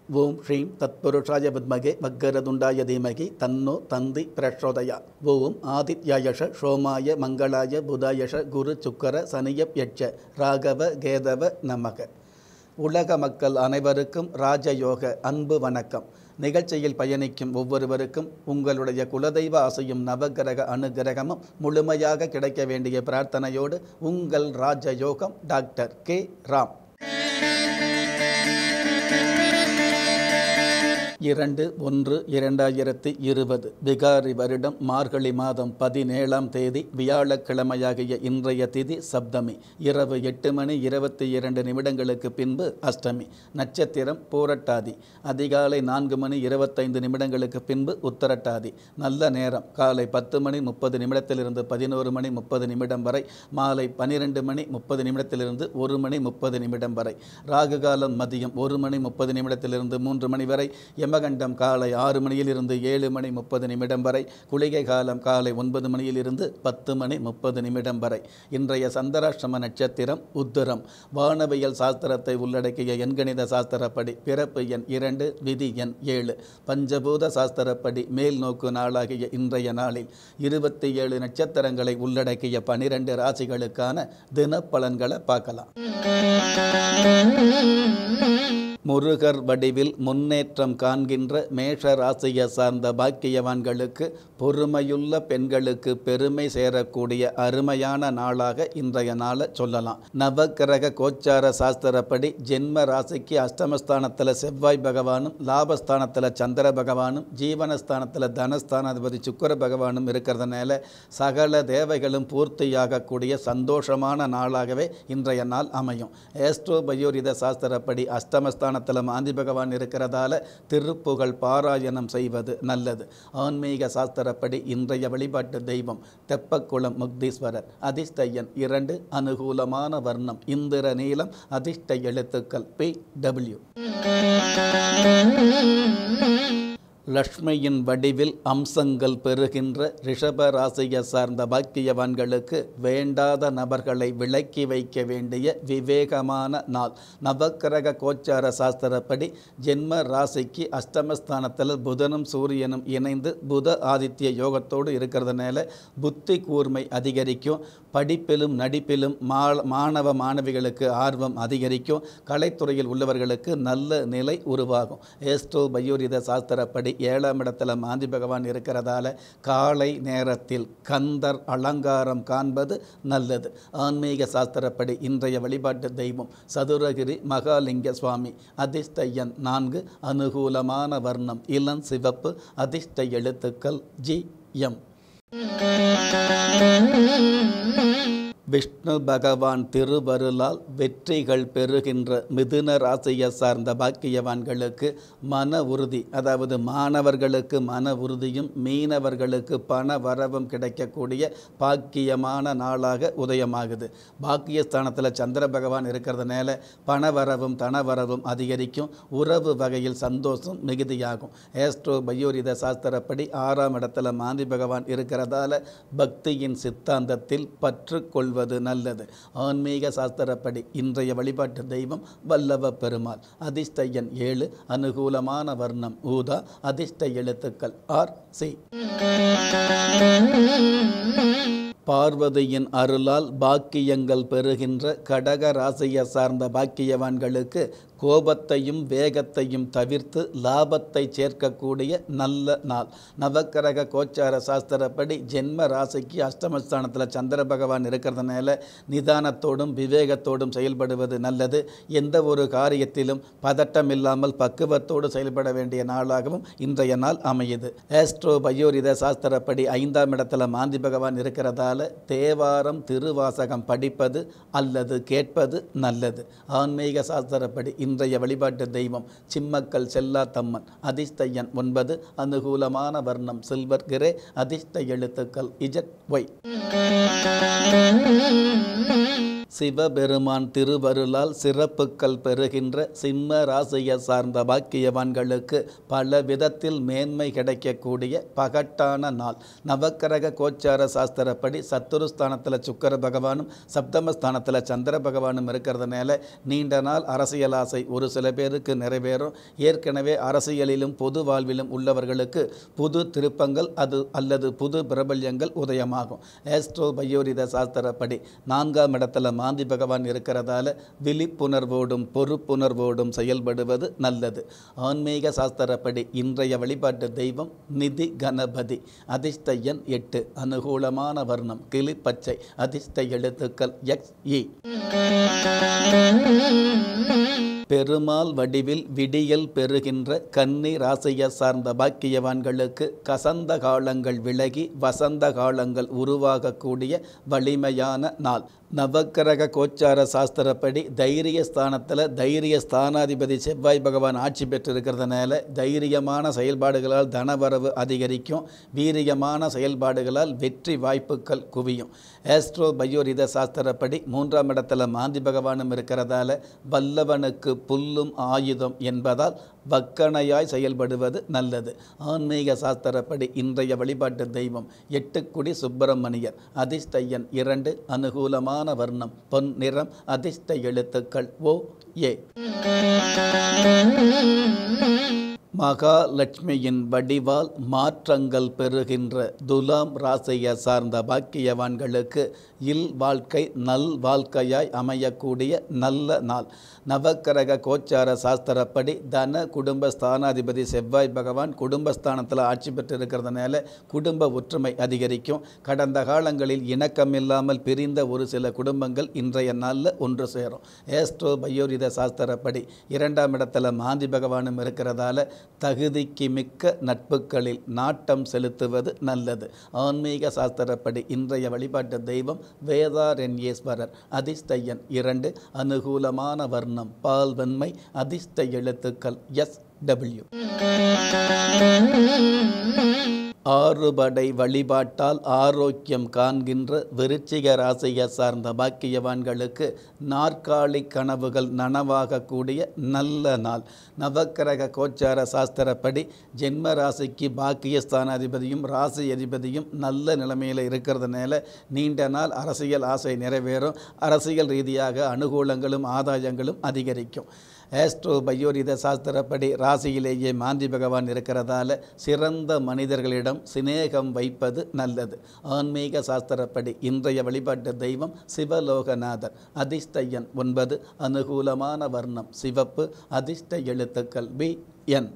ஓம் ஸ்ரீம் தத்புருஷாய வித்மகே வக்கரதுண்டாய தீமகி தன்னோ தந்தி பிரச்சோதயா ஓம் ஆதித்யாயஷ சோமாய மங்களாய புதாயஷ குரு சுக்கர சனியப் யட்ச ராகவ கேதவ நமக உலக மக்கள் அனைவருக்கும் ராஜயோக அன்பு வணக்கம் நிகழ்ச்சியில் பயணிக்கும் ஒவ்வொருவருக்கும் உங்களுடைய குலதெய்வ ஆசையும் நவகிரக அனுகிரகமும் முழுமையாக கிடைக்க வேண்டிய பிரார்த்தனையோடு உங்கள் ராஜயோகம் டாக்டர் கே ராம் இரண்டு ஒன்று இரண்டாயிரத்தி இருபது பிகாரி வருடம் மார்கழி மாதம் பதினேழாம் தேதி வியாழக்கிழமையாகிய இன்றைய திதி சப்தமி இரவு எட்டு மணி இருபத்தி இரண்டு நிமிடங்களுக்கு பின்பு அஷ்டமி நட்சத்திரம் பூரட்டாதி அதிகாலை நான்கு மணி இருபத்தைந்து நிமிடங்களுக்கு பின்பு உத்தரட்டாதி நல்ல நேரம் காலை பத்து மணி முப்பது நிமிடத்திலிருந்து பதினோரு மணி முப்பது நிமிடம் வரை மாலை பனிரெண்டு மணி முப்பது நிமிடத்திலிருந்து ஒரு மணி முப்பது நிமிடம் வரை ராகு காலம் மதியம் ஒரு மணி முப்பது நிமிடத்திலிருந்து மூன்று மணி வரை யமகண்டம் காலை ஆறு மணியிலிருந்து ஏழு மணி முப்பது நிமிடம் வரை குளிகை காலம் காலை ஒன்பது மணியிலிருந்து பத்து மணி முப்பது நிமிடம் வரை இன்றைய சந்திராஷ்டம நட்சத்திரம் உத்திரம் வானவியல் சாஸ்திரத்தை உள்ளடக்கிய எண்கணித சாஸ்திரப்படி பிறப்பு எண் இரண்டு விதி எண் ஏழு பஞ்சபூத சாஸ்திரப்படி மேல் நோக்கு நாளாகிய இன்றைய நாளில் இருபத்தி ஏழு நட்சத்திரங்களை உள்ளடக்கிய பனிரெண்டு ராசிகளுக்கான தினப்பலன்களை பார்க்கலாம் முருகர் வடிவில் முன்னேற்றம் காண்கின்ற மேஷ ராசியை சார்ந்த பாக்கியவான்களுக்கு பொறுமையுள்ள பெண்களுக்கு பெருமை சேரக்கூடிய அருமையான நாளாக இன்றைய நாளை சொல்லலாம் நவக்கிரக கோச்சார சாஸ்திரப்படி ஜென்ம ராசிக்கு அஷ்டமஸ்தானத்தில் செவ்வாய் பகவானும் லாபஸ்தானத்தில் சந்திர பகவானும் ஜீவனஸ்தானத்தில் தனஸ்தானாதிபதி சுக்கர பகவானும் இருக்கிறதுனால சகல தேவைகளும் பூர்த்தியாகக்கூடிய சந்தோஷமான நாளாகவே இன்றைய நாள் அமையும் ஏஸ்ட்ரோ பயோரித சாஸ்திரப்படி அஷ்டமஸ்தான ஸ்தானத்தில் மாந்தி பகவான் இருக்கிறதால திருப்புகழ் பாராயணம் செய்வது நல்லது ஆன்மீக சாஸ்திரப்படி இன்றைய வழிபாட்டு தெய்வம் தெப்பக்குளம் முக்தீஸ்வரர் அதிர்ஷ்டயன் இரண்டு அனுகூலமான வர்ணம் இந்திர நீளம் அதிர்ஷ்ட எழுத்துக்கள் பி டபிள்யூ லக்ஷ்மியின் வடிவில் அம்சங்கள் பெறுகின்ற ரிஷப ராசியை சார்ந்த பாக்கியவான்களுக்கு வேண்டாத நபர்களை விலக்கி வைக்க வேண்டிய விவேகமான நாள் நவக்கிரக கோச்சார சாஸ்திரப்படி ஜென்ம ராசிக்கு அஷ்டமஸ்தானத்தில் புதனும் சூரியனும் இணைந்து புத ஆதித்ய யோகத்தோடு இருக்கிறதுனால புத்தி கூர்மை அதிகரிக்கும் படிப்பிலும் நடிப்பிலும் மா மாணவ மாணவிகளுக்கு ஆர்வம் அதிகரிக்கும் கலைத்துறையில் உள்ளவர்களுக்கு நல்ல நிலை உருவாகும் ஏஸ்ட்ரோ பயோரித சாஸ்திரப்படி ஏழாம் இடத்துல மாந்தி பகவான் இருக்கிறதால காலை நேரத்தில் கந்தர் அலங்காரம் காண்பது நல்லது ஆன்மீக சாஸ்திரப்படி இன்றைய வழிபாட்டு தெய்வம் சதுரகிரி மகாலிங்க சுவாமி அதிர்ஷ்டயன் நான்கு அனுகூலமான வர்ணம் இளம் சிவப்பு அதிர்ஷ்ட எழுத்துக்கள் ஜி எம் விஷ்ணு பகவான் திருவருளால் வெற்றிகள் பெறுகின்ற மிதுன ராசியை சார்ந்த பாக்கியவான்களுக்கு மன உறுதி அதாவது மாணவர்களுக்கு மன உறுதியும் மீனவர்களுக்கு பண வரவும் கிடைக்கக்கூடிய பாக்கியமான நாளாக உதயமாகுது பாக்கியஸ்தானத்தில் சந்திர பகவான் இருக்கிறதுனால பண வரவும் தனவரவும் அதிகரிக்கும் உறவு வகையில் சந்தோஷம் மிகுதியாகும் ஏஸ்ட்ரோ பயோரித சாஸ்திரப்படி ஆறாம் இடத்துல மாந்தி பகவான் இருக்கிறதால பக்தியின் சித்தாந்தத்தில் பற்று கொள்வது நல்லது ஆன்மீக சாஸ்திரப்படி இன்றைய வழிபாட்டு தெய்வம் வல்லவ பெருமாள் அதிர்ஷ்ட எண் ஏழு அனுகூலமான வர்ணம் ஊதா அதிர்ஷ்ட எழுத்துக்கள் ஆர் சி பார்வதியின் அருளால் பாக்கியங்கள் பெறுகின்ற கடக ராசியை சார்ந்த பாக்கியவான்களுக்கு கோபத்தையும் வேகத்தையும் தவிர்த்து லாபத்தை சேர்க்கக்கூடிய நல்ல நாள் நவக்கிரக கோச்சார சாஸ்திரப்படி ஜென்ம ராசிக்கு அஷ்டமஸ்தானத்தில் சந்திர பகவான் இருக்கிறதுனால நிதானத்தோடும் விவேகத்தோடும் செயல்படுவது நல்லது எந்த ஒரு காரியத்திலும் பதட்டம் இல்லாமல் பக்குவத்தோடு செயல்பட வேண்டிய நாளாகவும் இன்றைய நாள் அமையுது ஆஸ்ட்ரோ பயோரித சாஸ்திரப்படி ஐந்தாம் இடத்துல மாந்தி பகவான் இருக்கிறதால தேவாரம் திருவாசகம் படிப்பது அல்லது கேட்பது நல்லது ஆன்மீக சாஸ்திரப்படி இன்றைய வழிபாட்டு தெய்வம் சிம்மக்கல் செல்லா தம்மன் அதிர்ஷ்டயன் ஒன்பது அனுகூலமான வர்ணம் சில்வர் கிரே அதிர்ஷ்ட எழுத்துக்கள் இஜட் ஒய் சிவபெருமான் திருவருளால் சிறப்புக்கள் பெறுகின்ற சிம்ம ராசியை சார்ந்த பாக்கியவான்களுக்கு பல விதத்தில் மேன்மை கிடைக்கக்கூடிய பகட்டான நாள் நவக்கிரக கோச்சார சாஸ்திரப்படி சத்துருஸ்தானத்தில் சுக்கர பகவானும் சப்தமஸ்தானத்தில் சந்திர பகவானும் இருக்கிறதுனால நீண்ட நாள் அரசியல் ஆசை ஒரு சில பேருக்கு நிறைவேறும் ஏற்கனவே அரசியலிலும் பொது வாழ்விலும் உள்ளவர்களுக்கு புது திருப்பங்கள் அது அல்லது புது பிரபல்யங்கள் உதயமாகும் ஏஸ்ட்ரோ பயோரித சாஸ்திரப்படி நான்காம் இடத்துல மாந்தி பகவான் இருக்கிறதால விழிப்புணர்வோடும் பொறுப்புணர்வோடும் செயல்படுவது நல்லது ஆன்மீக சாஸ்திரப்படி இன்றைய வழிபாட்டு தெய்வம் நிதி கணபதி அதிர்ஷ்ட எண் எட்டு அனுகூலமான வர்ணம் கிளிப்பச்சை அதிர்ஷ்ட எழுத்துக்கள் எக்ஸ் இ பெருமாள் வடிவில் விடியல் பெறுகின்ற கன்னி ராசியை சார்ந்த பாக்கியவான்களுக்கு கசந்த காலங்கள் விலகி வசந்த காலங்கள் உருவாகக்கூடிய வலிமையான நாள் நவக்கிரக கோச்சார சாஸ்திரப்படி தைரிய ஸ்தானத்தில் தைரிய ஸ்தானாதிபதி செவ்வாய் பகவான் ஆட்சி பெற்றிருக்கிறதுனால தைரியமான செயல்பாடுகளால் தனவரவு அதிகரிக்கும் வீரியமான செயல்பாடுகளால் வெற்றி வாய்ப்புகள் குவியும் ஆஸ்ட்ரோ பயோரித சாஸ்திரப்படி மூன்றாம் இடத்துல மாந்தி பகவானும் இருக்கிறதால வல்லவனுக்கு புல்லும் ஆயுதம் என்பதால் வக்கணையாய் செயல்படுவது நல்லது ஆன்மீக சாஸ்திரப்படி இன்றைய வழிபாட்டு தெய்வம் எட்டுக்குடி சுப்பிரமணியர் அதிர்ஷ்ட எண் இரண்டு அனுகூலமான வர்ணம் பொன் நிறம் அதிர்ஷ்ட எழுத்துக்கள் ஓ ஏ மகாலட்சுமியின் வடிவால் மாற்றங்கள் பெறுகின்ற துலாம் ராசியை சார்ந்த பாக்கியவான்களுக்கு இல் வாழ்க்கை நல் வாழ்க்கையாய் அமையக்கூடிய நல்ல நாள் நவக்கிரக கோச்சார சாஸ்திரப்படி தன குடும்ப ஸ்தானாதிபதி செவ்வாய் பகவான் குடும்பஸ்தானத்தில் ஆட்சி பெற்றிருக்கிறதுனால குடும்ப ஒற்றுமை அதிகரிக்கும் கடந்த காலங்களில் இணக்கமில்லாமல் பிரிந்த ஒரு சில குடும்பங்கள் இன்றைய நாளில் ஒன்று சேரும் ஏஸ்ட்ரோ பயோரித சாஸ்திரப்படி இரண்டாம் இடத்துல மாந்தி பகவானும் இருக்கிறதால தகுதிக்கு மிக்க நட்புகளில் நாட்டம் செலுத்துவது நல்லது ஆன்மீக சாஸ்திரப்படி இன்றைய வழிபாட்டு தெய்வம் வேதாரண்யேஸ்வரர் அதிர்ஷ்டயன் இரண்டு அனுகூலமான வர்ணம் பால் வெண்மை அதிர்ஷ்ட எழுத்துக்கள் எஸ் டபிள்யூ ஆறுபடை வழிபாட்டால் ஆரோக்கியம் காண்கின்ற விருச்சிக ராசியை சார்ந்த பாக்கியவான்களுக்கு நாற்காலி கனவுகள் நனவாகக்கூடிய நல்ல நாள் நவக்கிரக கோச்சார சாஸ்திரப்படி ஜென்ம ராசிக்கு பாக்கியஸ்தானாதிபதியும் ராசி அதிபதியும் நல்ல நிலைமையில் இருக்கிறதுனால நீண்ட நாள் அரசியல் ஆசை நிறைவேறும் அரசியல் ரீதியாக அனுகூலங்களும் ஆதாயங்களும் அதிகரிக்கும் ஆஸ்ட்ரோ பயோரித சாஸ்திரப்படி ராசியிலேயே மாந்தி பகவான் இருக்கிறதால சிறந்த மனிதர்களிடம் சிநேகம் வைப்பது நல்லது ஆன்மீக சாஸ்திரப்படி இன்றைய வழிபாட்டு தெய்வம் சிவலோகநாதர் அதிர்ஷ்டயன் ஒன்பது அனுகூலமான வர்ணம் சிவப்பு அதிர்ஷ்ட எழுத்துக்கள் பி என்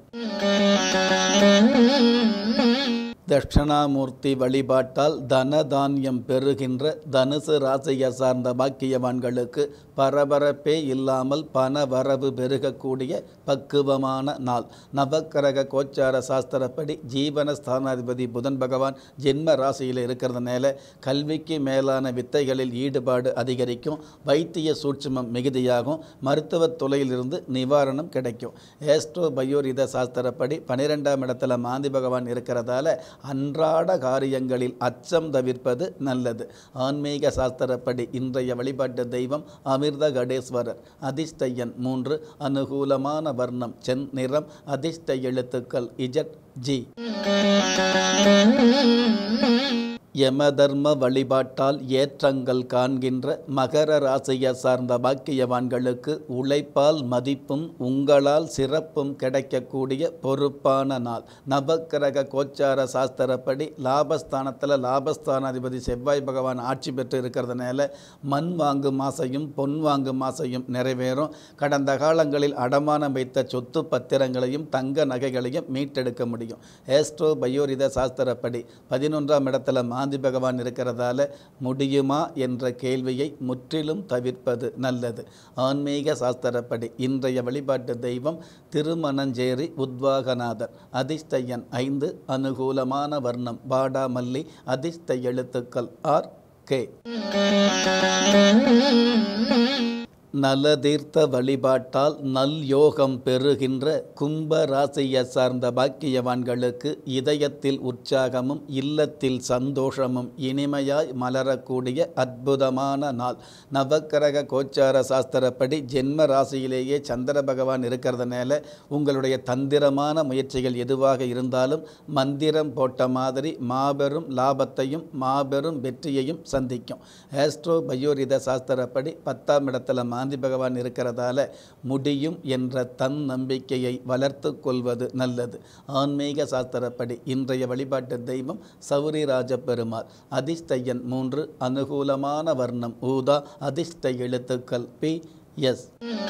தட்சணாமூர்த்தி வழிபாட்டால் தனதானியம் பெறுகின்ற தனுசு ராசியை சார்ந்த பாக்கியவான்களுக்கு பரபரப்பே இல்லாமல் பண வரவு பெருகக்கூடிய பக்குவமான நாள் நவக்கிரக கோச்சார சாஸ்திரப்படி ஜீவன ஸ்தானாதிபதி புதன் பகவான் ஜென்ம ராசியில் இருக்கிறதுனால கல்விக்கு மேலான வித்தைகளில் ஈடுபாடு அதிகரிக்கும் வைத்திய சூட்சுமம் மிகுதியாகும் மருத்துவத் துறையிலிருந்து நிவாரணம் கிடைக்கும் ஏஸ்ட்ரோ பயோரித சாஸ்திரப்படி பனிரெண்டாம் இடத்துல மாந்தி பகவான் இருக்கிறதால அன்றாட காரியங்களில் அச்சம் தவிர்ப்பது நல்லது ஆன்மீக சாஸ்திரப்படி இன்றைய வழிபாட்டு தெய்வம் அமிர்த கடேஸ்வரர் அதிர்ஷ்டயன் மூன்று அனுகூலமான வர்ணம் சென் நிறம் அதிர்ஷ்ட எழுத்துக்கள் இஜட் ஜி யமதர்ம வழிபாட்டால் ஏற்றங்கள் காண்கின்ற மகர ராசியை சார்ந்த பாக்கியவான்களுக்கு உழைப்பால் மதிப்பும் உங்களால் சிறப்பும் கிடைக்கக்கூடிய பொறுப்பான நாள் நவக்கிரக கோச்சார சாஸ்திரப்படி லாபஸ்தானத்தில் லாபஸ்தானாதிபதி செவ்வாய் பகவான் ஆட்சி பெற்று இருக்கிறதுனால மண் வாங்கும் ஆசையும் பொன் வாங்கும் ஆசையும் நிறைவேறும் கடந்த காலங்களில் அடமானம் வைத்த சொத்து பத்திரங்களையும் தங்க நகைகளையும் மீட்டெடுக்க முடியும் ஏஸ்ட்ரோ பயோரித சாஸ்திரப்படி பதினொன்றாம் இடத்துல மாந்தி பகவான் இருக்கிறதால முடியுமா என்ற கேள்வியை முற்றிலும் தவிர்ப்பது நல்லது ஆன்மீக சாஸ்திரப்படி இன்றைய வழிபாட்டு தெய்வம் திருமணஞ்சேரி உத்வாகநாதர் அதிர்ஷ்டயன் ஐந்து அனுகூலமான வர்ணம் பாடாமல்லி அதிர்ஷ்ட எழுத்துக்கள் ஆர் கே நலதீர்த்த வழிபாட்டால் நல் யோகம் பெறுகின்ற கும்ப ராசியை சார்ந்த பாக்கியவான்களுக்கு இதயத்தில் உற்சாகமும் இல்லத்தில் சந்தோஷமும் இனிமையாய் மலரக்கூடிய அற்புதமான நாள் நவக்கிரக கோச்சார சாஸ்திரப்படி ஜென்ம ராசியிலேயே சந்திர பகவான் இருக்கிறதுனால உங்களுடைய தந்திரமான முயற்சிகள் எதுவாக இருந்தாலும் மந்திரம் போட்ட மாதிரி மாபெரும் லாபத்தையும் மாபெரும் வெற்றியையும் சந்திக்கும் ஆஸ்ட்ரோ பயோரித சாஸ்திரப்படி பத்தாம் இடத்துல மாந்தி பகவான் இருக்கிறதால முடியும் என்ற தன் நம்பிக்கையை வளர்த்து கொள்வது நல்லது ஆன்மீக சாஸ்திரப்படி இன்றைய வழிபாட்டு தெய்வம் சௌரிராஜ பெருமாள் அதிர்ஷ்ட எண் மூன்று அனுகூலமான வர்ணம் ஊதா அதிர்ஷ்ட எழுத்துக்கள் பி எஸ்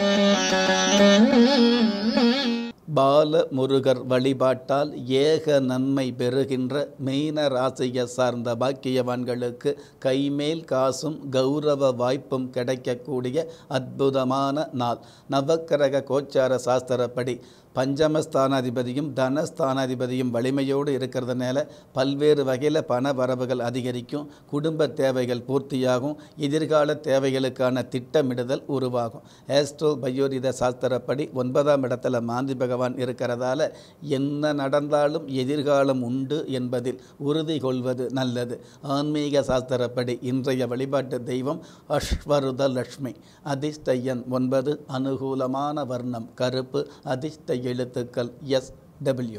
பால முருகர் வழிபாட்டால் ஏக நன்மை பெறுகின்ற மீன ராசியை சார்ந்த பாக்கியவான்களுக்கு கைமேல் காசும் கௌரவ வாய்ப்பும் கிடைக்கக்கூடிய அற்புதமான நாள் நவக்கிரக கோச்சார சாஸ்திரப்படி பஞ்சமஸ்தானாதிபதியும் தனஸ்தானாதிபதியும் வலிமையோடு இருக்கிறதுனால பல்வேறு வகையில் பண வரவுகள் அதிகரிக்கும் குடும்ப தேவைகள் பூர்த்தியாகும் எதிர்கால தேவைகளுக்கான திட்டமிடுதல் உருவாகும் ஆஸ்ட்ரோ பயோரித சாஸ்திரப்படி ஒன்பதாம் இடத்துல மாந்தி பகவான் இருக்கிறதால என்ன நடந்தாலும் எதிர்காலம் உண்டு என்பதில் உறுதி கொள்வது நல்லது ஆன்மீக சாஸ்திரப்படி இன்றைய வழிபாட்டு தெய்வம் அஸ்வருத லட்சுமி அதிர்ஷ்ட எண் ஒன்பது அனுகூலமான வர்ணம் கருப்பு அதிர்ஷ்ட எழுத்துக்கள் எஸ் டபிள்யூ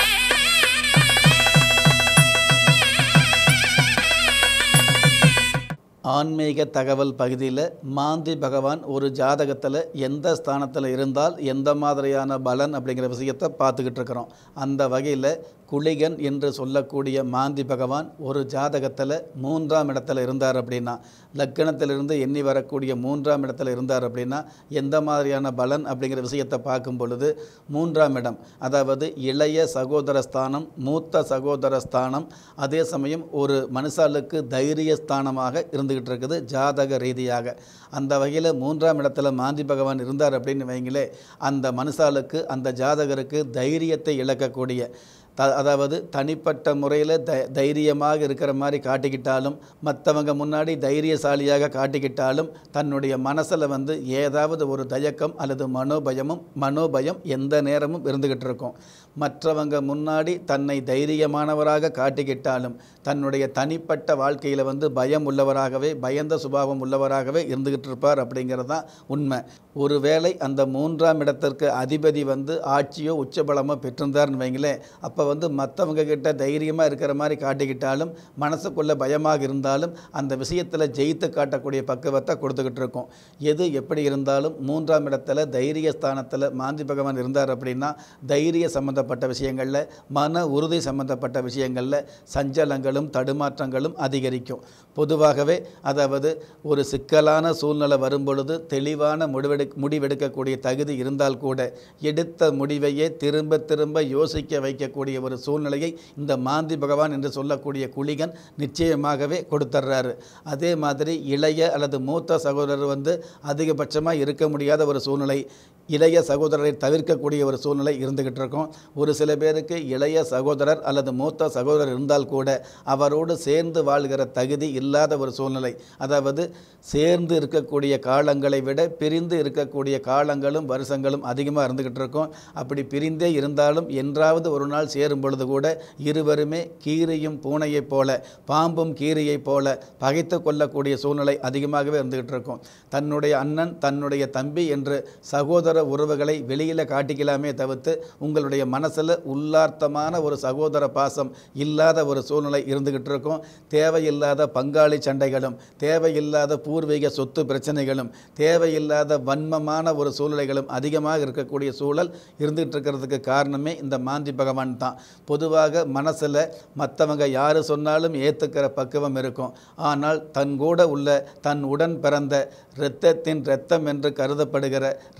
ஆன்மீக தகவல் பகுதியில் மாந்தி பகவான் ஒரு ஜாதகத்தில் எந்த ஸ்தானத்தில் இருந்தால் எந்த மாதிரியான பலன் அப்படிங்கிற விஷயத்தை பார்த்துக்கிட்டு இருக்கிறோம் அந்த வகையில் குளிகன் என்று சொல்லக்கூடிய மாந்தி பகவான் ஒரு ஜாதகத்தில் மூன்றாம் இடத்துல இருந்தார் அப்படின்னா லக்கணத்திலிருந்து எண்ணி வரக்கூடிய மூன்றாம் இடத்துல இருந்தார் அப்படின்னா எந்த மாதிரியான பலன் அப்படிங்கிற விஷயத்தை பார்க்கும் பொழுது மூன்றாம் இடம் அதாவது இளைய சகோதர ஸ்தானம் மூத்த சகோதர ஸ்தானம் அதே சமயம் ஒரு மனுஷாளுக்கு தைரிய ஸ்தானமாக இருந்துகிட்டு இருக்குது ஜாதக ரீதியாக அந்த வகையில் மூன்றாம் இடத்துல மாந்தி பகவான் இருந்தார் அப்படின்னு வைங்களே அந்த மனுஷாளுக்கு அந்த ஜாதகருக்கு தைரியத்தை இழக்கக்கூடிய த அதாவது தனிப்பட்ட முறையில் த தைரியமாக இருக்கிற மாதிரி காட்டிக்கிட்டாலும் மற்றவங்க முன்னாடி தைரியசாலியாக காட்டிக்கிட்டாலும் தன்னுடைய மனசில் வந்து ஏதாவது ஒரு தயக்கம் அல்லது மனோபயமும் மனோபயம் எந்த நேரமும் இருந்துக்கிட்டு இருக்கும் மற்றவங்க முன்னாடி தன்னை தைரியமானவராக காட்டிக்கிட்டாலும் தன்னுடைய தனிப்பட்ட வாழ்க்கையில் வந்து பயம் உள்ளவராகவே பயந்த சுபாவம் உள்ளவராகவே இருந்துக்கிட்டு இருப்பார் அப்படிங்கிறது தான் உண்மை ஒருவேளை அந்த மூன்றாம் இடத்திற்கு அதிபதி வந்து ஆட்சியோ உச்சபலமோ பெற்றிருந்தார்னு வைங்களேன் அப்போ வந்து மற்றவங்க கிட்ட தைரியமாக இருக்கிற மாதிரி காட்டிக்கிட்டாலும் மனசுக்குள்ளே பயமாக இருந்தாலும் அந்த விஷயத்தில் ஜெயித்து காட்டக்கூடிய பக்குவத்தை கொடுத்துக்கிட்டு இருக்கோம் எது எப்படி இருந்தாலும் மூன்றாம் இடத்துல தைரிய ஸ்தானத்தில் மாந்தி பகவான் இருந்தார் அப்படின்னா தைரிய சம்பந்தப்பட்ட விஷயங்களில் மன உறுதி சம்பந்தப்பட்ட விஷயங்களில் சஞ்சலங்களும் தடுமாற்றங்களும் அதிகரிக்கும் பொதுவாகவே அதாவது ஒரு சிக்கலான சூழ்நிலை வரும்பொழுது தெளிவான முடிவெடு முடிவெடுக்கக்கூடிய தகுதி இருந்தால் கூட எடுத்த முடிவையே திரும்ப திரும்ப யோசிக்க வைக்கக்கூடிய ஒரு சூழ்நிலையை இந்த மாந்தி பகவான் என்று சொல்லக்கூடிய குளிகன் நிச்சயமாகவே கொடுத்துட்றாரு அதே மாதிரி இளைய அல்லது மூத்த சகோதரர் வந்து அதிகபட்சமாக இருக்க முடியாத ஒரு சூழ்நிலை இளைய சகோதரரை தவிர்க்கக்கூடிய ஒரு சூழ்நிலை இருந்துக்கிட்டு இருக்கும் ஒரு சில பேருக்கு இளைய சகோதரர் அல்லது மூத்த சகோதரர் இருந்தால் கூட அவரோடு சேர்ந்து வாழ்கிற தகுதி இல்லாத ஒரு சூழ்நிலை அதாவது சேர்ந்து இருக்கக்கூடிய காலங்களை விட பிரிந்து இருக்கக்கூடிய காலங்களும் வருஷங்களும் அதிகமாக இருந்துக்கிட்டு இருக்கும் அப்படி பிரிந்தே இருந்தாலும் என்றாவது ஒரு நாள் சேரும் பொழுது கூட இருவருமே கீரியும் பூனையைப் போல பாம்பும் கீரியைப் போல பகைத்து கொள்ளக்கூடிய சூழ்நிலை அதிகமாகவே இருந்துக்கிட்டு இருக்கும் தன்னுடைய அண்ணன் தன்னுடைய தம்பி என்று சகோதர உறவுகளை வெளியில் காட்டிக்கலாமே தவிர்த்து உங்களுடைய மனசில் உள்ளார்த்தமான ஒரு சகோதர பாசம் இல்லாத ஒரு சூழ்நிலை இருந்துக்கிட்டு இருக்கும் தேவையில்லாத பங்காளி சண்டைகளும் தேவையில்லாத பூர்வீக சொத்து பிரச்சனைகளும் தேவையில்லாத வன்மமான ஒரு சூழ்நிலைகளும் அதிகமாக இருக்கக்கூடிய சூழல் இருந்துகிட்டு இருக்கிறதுக்கு காரணமே இந்த மாந்தி பகவான் தான் பொதுவாக மனசில் மற்றவங்க யார் சொன்னாலும் ஏற்றுக்கிற பக்குவம் இருக்கும் ஆனால் தன் கூட உள்ள தன் உடன் பிறந்த இரத்தத்தின் இரத்தம் என்று கருதப்படுகிற இரத்த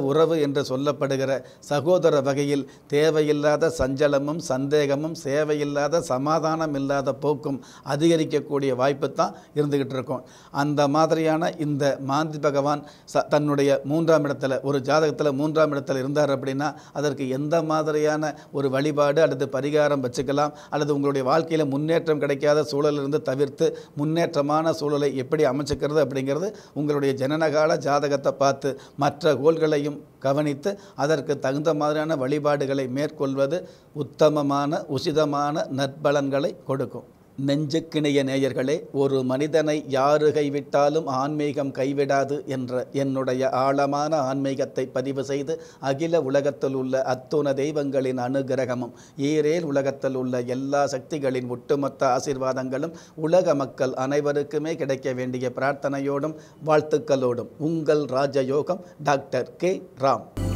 உறவு என்று சொல்லப்படுகிற சகோதர வகையில் தேவையில்லாத சஞ்சலமும் சந்தேகமும் சேவையில்லாத சமாதானம் இல்லாத போக்கும் அதிகரிக்கக்கூடிய வாய்ப்பு தான் இருந்துக்கிட்டு இருக்கும் அந்த மாதிரியான இந்த மாந்தி பகவான் ச தன்னுடைய மூன்றாம் இடத்துல ஒரு ஜாதகத்தில் மூன்றாம் இடத்துல இருந்தார் அப்படின்னா அதற்கு எந்த மாதிரியான ஒரு வழிபாடு அல்லது பரிகாரம் வச்சுக்கலாம் அல்லது உங்களுடைய வாழ்க்கையில் முன்னேற்றம் கிடைக்காத சூழலிலிருந்து தவிர்த்து முன்னேற்றமான சூழலை எப்படி அமைச்சுக்கிறது அப்படிங்கிறது உங்களுடைய ஜனனகால ஜாதகத்தை பார்த்து மற்ற கோள்களையும் கவனித்து அதற்கு தகுந்த மாதிரியான வழிபாடுகளை மேற்கொள்வது உத்தமமான உசிதமான நற்பலன்களை கொடுக்கும் நெஞ்சுக்கிணைய நேயர்களே ஒரு மனிதனை யாரு கைவிட்டாலும் ஆன்மீகம் கைவிடாது என்ற என்னுடைய ஆழமான ஆன்மீகத்தை பதிவு செய்து அகில உலகத்தில் உள்ள அத்துண தெய்வங்களின் அனுகிரகமும் ஈரேல் உலகத்தில் உள்ள எல்லா சக்திகளின் ஒட்டுமொத்த ஆசீர்வாதங்களும் உலக மக்கள் அனைவருக்குமே கிடைக்க வேண்டிய பிரார்த்தனையோடும் வாழ்த்துக்களோடும் உங்கள் ராஜயோகம் டாக்டர் கே ராம்